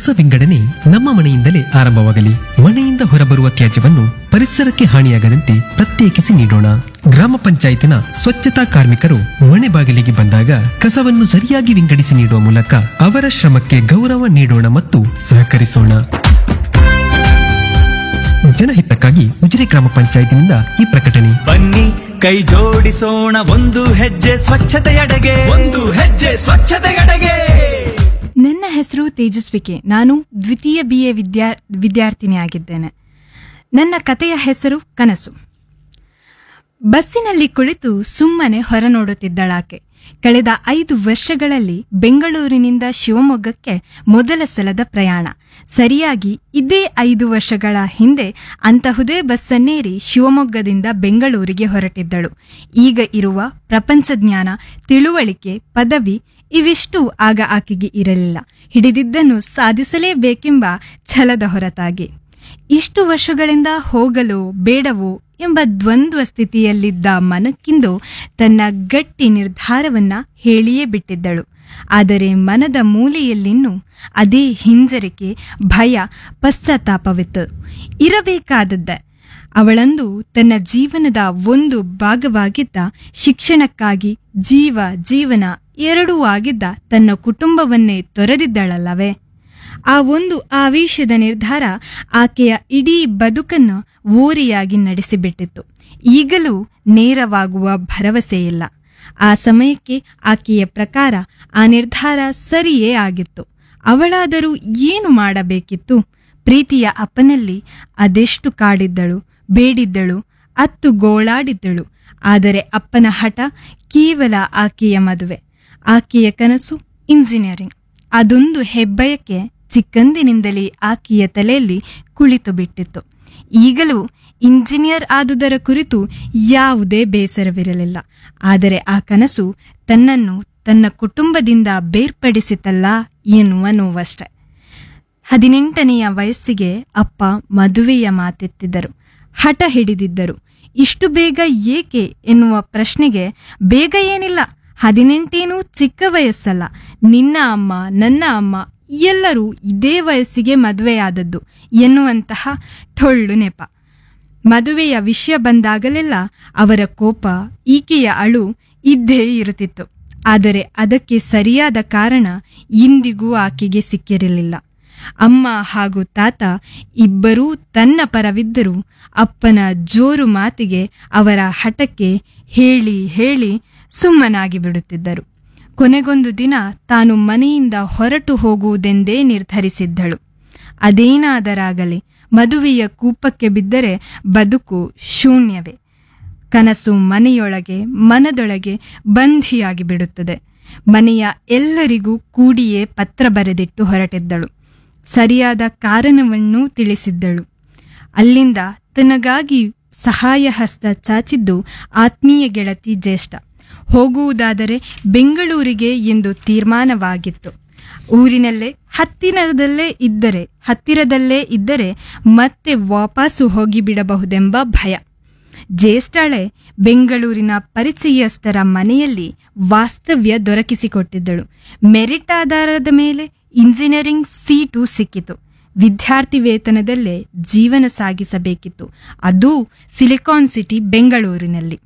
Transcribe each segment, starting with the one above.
ಕಸ ವಿಂಗಡಣೆ ನಮ್ಮ ಮನೆಯಿಂದಲೇ ಆರಂಭವಾಗಲಿ ಮನೆಯಿಂದ ಹೊರಬರುವ ತ್ಯಾಜ್ಯವನ್ನು ಪರಿಸರಕ್ಕೆ ಹಾನಿಯಾಗದಂತೆ ಪ್ರತ್ಯೇಕಿಸಿ ನೀಡೋಣ ಗ್ರಾಮ ಪಂಚಾಯತಿನ ಸ್ವಚ್ಛತಾ ಕಾರ್ಮಿಕರು ಮನೆ ಬಾಗಿಲಿಗೆ ಬಂದಾಗ ಕಸವನ್ನು ಸರಿಯಾಗಿ ವಿಂಗಡಿಸಿ ನೀಡುವ ಮೂಲಕ ಅವರ ಶ್ರಮಕ್ಕೆ ಗೌರವ ನೀಡೋಣ ಮತ್ತು ಸಹಕರಿಸೋಣ ಜನಹಿತಕ್ಕಾಗಿ ಉಜಿರೆ ಗ್ರಾಮ ಪಂಚಾಯತಿನಿಂದ ಈ ಪ್ರಕಟಣೆ ಬನ್ನಿ ಕೈ ಜೋಡಿಸೋಣ ಒಂದು ಹೆಜ್ಜೆ ಸ್ವಚ್ಛತೆಯಡೆಗೆ ಒಂದು ಹೆಜ್ಜೆ ಸ್ವಚ್ಛತೆಯಡೆಗೆ ನನ್ನ ಹೆಸರು ತೇಜಸ್ವಿಕೆ ನಾನು ದ್ವಿತೀಯ ಬಿ ಎ ವಿದ್ಯಾ ವಿದ್ಯಾರ್ಥಿನಿಯಾಗಿದ್ದೇನೆ ನನ್ನ ಕತೆಯ ಹೆಸರು ಕನಸು ಬಸ್ಸಿನಲ್ಲಿ ಕುಳಿತು ಸುಮ್ಮನೆ ಹೊರ ನೋಡುತ್ತಿದ್ದಳಾಕೆ ಕಳೆದ ಐದು ವರ್ಷಗಳಲ್ಲಿ ಬೆಂಗಳೂರಿನಿಂದ ಶಿವಮೊಗ್ಗಕ್ಕೆ ಮೊದಲ ಸಲದ ಪ್ರಯಾಣ ಸರಿಯಾಗಿ ಇದೇ ಐದು ವರ್ಷಗಳ ಹಿಂದೆ ಅಂತಹುದೇ ಬಸ್ಸನ್ನೇರಿ ಶಿವಮೊಗ್ಗದಿಂದ ಬೆಂಗಳೂರಿಗೆ ಹೊರಟಿದ್ದಳು ಈಗ ಇರುವ ಪ್ರಪಂಚ ಜ್ಞಾನ ತಿಳುವಳಿಕೆ ಪದವಿ ಇವಿಷ್ಟು ಆಗ ಆಕೆಗೆ ಇರಲಿಲ್ಲ ಹಿಡಿದಿದ್ದನ್ನು ಸಾಧಿಸಲೇಬೇಕೆಂಬ ಛಲದ ಹೊರತಾಗಿ ಇಷ್ಟು ವರ್ಷಗಳಿಂದ ಹೋಗಲು ಬೇಡವೋ ಎಂಬ ದ್ವಂದ್ವ ಸ್ಥಿತಿಯಲ್ಲಿದ್ದ ಮನಕ್ಕಿಂದು ತನ್ನ ಗಟ್ಟಿ ನಿರ್ಧಾರವನ್ನ ಹೇಳಿಯೇ ಬಿಟ್ಟಿದ್ದಳು ಆದರೆ ಮನದ ಮೂಲೆಯಲ್ಲಿನ್ನೂ ಅದೇ ಹಿಂಜರಿಕೆ ಭಯ ಪಶ್ಚಾತ್ತಾಪವಿತ್ತು ಇರಬೇಕಾದದ್ದೇ ಅವಳಂದು ತನ್ನ ಜೀವನದ ಒಂದು ಭಾಗವಾಗಿದ್ದ ಶಿಕ್ಷಣಕ್ಕಾಗಿ ಜೀವ ಜೀವನ ಎರಡೂ ಆಗಿದ್ದ ತನ್ನ ಕುಟುಂಬವನ್ನೇ ತೊರೆದಿದ್ದಳಲ್ಲವೇ ಆ ಒಂದು ಆವೇಶದ ನಿರ್ಧಾರ ಆಕೆಯ ಇಡೀ ಬದುಕನ್ನು ಓರಿಯಾಗಿ ನಡೆಸಿಬಿಟ್ಟಿತ್ತು ಈಗಲೂ ನೇರವಾಗುವ ಭರವಸೆಯಿಲ್ಲ ಆ ಸಮಯಕ್ಕೆ ಆಕೆಯ ಪ್ರಕಾರ ಆ ನಿರ್ಧಾರ ಸರಿಯೇ ಆಗಿತ್ತು ಅವಳಾದರೂ ಏನು ಮಾಡಬೇಕಿತ್ತು ಪ್ರೀತಿಯ ಅಪ್ಪನಲ್ಲಿ ಅದೆಷ್ಟು ಕಾಡಿದ್ದಳು ಬೇಡಿದ್ದಳು ಅತ್ತು ಗೋಳಾಡಿದ್ದಳು ಆದರೆ ಅಪ್ಪನ ಹಠ ಕೇವಲ ಆಕೆಯ ಮದುವೆ ಆಕೆಯ ಕನಸು ಇಂಜಿನಿಯರಿಂಗ್ ಅದೊಂದು ಹೆಬ್ಬಯಕ್ಕೆ ಚಿಕ್ಕಂದಿನಿಂದಲೇ ಆಕೆಯ ತಲೆಯಲ್ಲಿ ಕುಳಿತು ಬಿಟ್ಟಿತ್ತು ಈಗಲೂ ಇಂಜಿನಿಯರ್ ಆದುದರ ಕುರಿತು ಯಾವುದೇ ಬೇಸರವಿರಲಿಲ್ಲ ಆದರೆ ಆ ಕನಸು ತನ್ನನ್ನು ತನ್ನ ಕುಟುಂಬದಿಂದ ಬೇರ್ಪಡಿಸಿತಲ್ಲ ಎನ್ನುವ ನೋವಷ್ಟೆ ಹದಿನೆಂಟನೆಯ ವಯಸ್ಸಿಗೆ ಅಪ್ಪ ಮದುವೆಯ ಮಾತೆತ್ತಿದ್ದರು ಹಠ ಹಿಡಿದಿದ್ದರು ಇಷ್ಟು ಬೇಗ ಏಕೆ ಎನ್ನುವ ಪ್ರಶ್ನೆಗೆ ಬೇಗ ಏನಿಲ್ಲ ಹದಿನೆಂಟೇನೂ ಚಿಕ್ಕ ವಯಸ್ಸಲ್ಲ ನಿನ್ನ ಅಮ್ಮ ನನ್ನ ಅಮ್ಮ ಎಲ್ಲರೂ ಇದೇ ವಯಸ್ಸಿಗೆ ಮದುವೆಯಾದದ್ದು ಎನ್ನುವಂತಹ ಟೊಳ್ಳು ನೆಪ ಮದುವೆಯ ವಿಷಯ ಬಂದಾಗಲೆಲ್ಲ ಅವರ ಕೋಪ ಈಕೆಯ ಅಳು ಇದ್ದೇ ಇರುತ್ತಿತ್ತು ಆದರೆ ಅದಕ್ಕೆ ಸರಿಯಾದ ಕಾರಣ ಇಂದಿಗೂ ಆಕೆಗೆ ಸಿಕ್ಕಿರಲಿಲ್ಲ ಅಮ್ಮ ಹಾಗೂ ತಾತ ಇಬ್ಬರೂ ತನ್ನ ಪರವಿದ್ದರೂ ಅಪ್ಪನ ಜೋರು ಮಾತಿಗೆ ಅವರ ಹಠಕ್ಕೆ ಹೇಳಿ ಹೇಳಿ ಸುಮ್ಮನಾಗಿ ಬಿಡುತ್ತಿದ್ದರು ಕೊನೆಗೊಂದು ದಿನ ತಾನು ಮನೆಯಿಂದ ಹೊರಟು ಹೋಗುವುದೆಂದೇ ನಿರ್ಧರಿಸಿದ್ದಳು ಅದೇನಾದರಾಗಲಿ ಮದುವೆಯ ಕೂಪಕ್ಕೆ ಬಿದ್ದರೆ ಬದುಕು ಶೂನ್ಯವೇ ಕನಸು ಮನೆಯೊಳಗೆ ಮನದೊಳಗೆ ಬಂಧಿಯಾಗಿ ಬಿಡುತ್ತದೆ ಮನೆಯ ಎಲ್ಲರಿಗೂ ಕೂಡಿಯೇ ಪತ್ರ ಬರೆದಿಟ್ಟು ಹೊರಟಿದ್ದಳು ಸರಿಯಾದ ಕಾರಣವನ್ನೂ ತಿಳಿಸಿದ್ದಳು ಅಲ್ಲಿಂದ ತನಗಾಗಿ ಸಹಾಯ ಹಸ್ತ ಚಾಚಿದ್ದು ಆತ್ಮೀಯ ಗೆಳತಿ ಜ್ಯೇಷ್ಠ ಹೋಗುವುದಾದರೆ ಬೆಂಗಳೂರಿಗೆ ಎಂದು ತೀರ್ಮಾನವಾಗಿತ್ತು ಊರಿನಲ್ಲೇ ಹತ್ತಿರದಲ್ಲೇ ಇದ್ದರೆ ಹತ್ತಿರದಲ್ಲೇ ಇದ್ದರೆ ಮತ್ತೆ ವಾಪಸ್ಸು ಹೋಗಿಬಿಡಬಹುದೆಂಬ ಭಯ ಜ್ಯೇಷ್ಠಳೆ ಬೆಂಗಳೂರಿನ ಪರಿಚಯಸ್ಥರ ಮನೆಯಲ್ಲಿ ವಾಸ್ತವ್ಯ ದೊರಕಿಸಿಕೊಟ್ಟಿದ್ದಳು ಮೆರಿಟ್ ಆಧಾರದ ಮೇಲೆ ಇಂಜಿನಿಯರಿಂಗ್ ಸೀಟು ಸಿಕ್ಕಿತು ವಿದ್ಯಾರ್ಥಿ ವೇತನದಲ್ಲೇ ಜೀವನ ಸಾಗಿಸಬೇಕಿತ್ತು ಅದೂ ಸಿಲಿಕಾನ್ ಸಿಟಿ ಬೆಂಗಳೂರಿನಲ್ಲಿ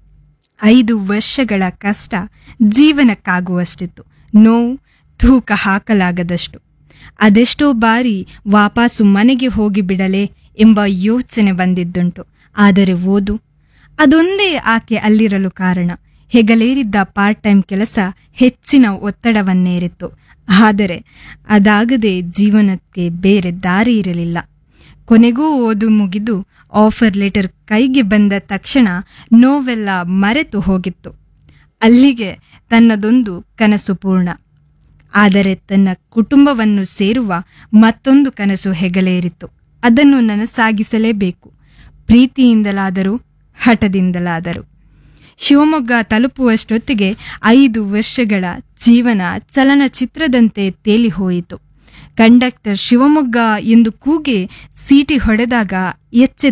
ಐದು ವರ್ಷಗಳ ಕಷ್ಟ ಜೀವನಕ್ಕಾಗುವಷ್ಟಿತ್ತು ನೋವು ತೂಕ ಹಾಕಲಾಗದಷ್ಟು ಅದೆಷ್ಟೋ ಬಾರಿ ವಾಪಸ್ಸು ಮನೆಗೆ ಹೋಗಿಬಿಡಲೆ ಎಂಬ ಯೋಚನೆ ಬಂದಿದ್ದುಂಟು ಆದರೆ ಓದು ಅದೊಂದೇ ಆಕೆ ಅಲ್ಲಿರಲು ಕಾರಣ ಹೆಗಲೇರಿದ್ದ ಪಾರ್ಟ್ ಟೈಮ್ ಕೆಲಸ ಹೆಚ್ಚಿನ ಒತ್ತಡವನ್ನೇರಿತ್ತು ಆದರೆ ಅದಾಗದೆ ಜೀವನಕ್ಕೆ ಬೇರೆ ದಾರಿ ಇರಲಿಲ್ಲ ಕೊನೆಗೂ ಓದು ಮುಗಿದು ಆಫರ್ ಲೆಟರ್ ಕೈಗೆ ಬಂದ ತಕ್ಷಣ ನೋವೆಲ್ಲ ಮರೆತು ಹೋಗಿತ್ತು ಅಲ್ಲಿಗೆ ತನ್ನದೊಂದು ಕನಸು ಪೂರ್ಣ ಆದರೆ ತನ್ನ ಕುಟುಂಬವನ್ನು ಸೇರುವ ಮತ್ತೊಂದು ಕನಸು ಹೆಗಲೇರಿತ್ತು ಅದನ್ನು ನನಸಾಗಿಸಲೇಬೇಕು ಪ್ರೀತಿಯಿಂದಲಾದರೂ ಹಠದಿಂದಲಾದರೂ ಶಿವಮೊಗ್ಗ ತಲುಪುವಷ್ಟೊತ್ತಿಗೆ ಐದು ವರ್ಷಗಳ ಜೀವನ ಚಲನಚಿತ್ರದಂತೆ ತೇಲಿ ಹೋಯಿತು ಕಂಡಕ್ಟರ್ ಶಿವಮೊಗ್ಗ ಎಂದು ಕೂಗಿ ಸೀಟಿ ಹೊಡೆದಾಗ ಎಚ್ಚೆತ್ತ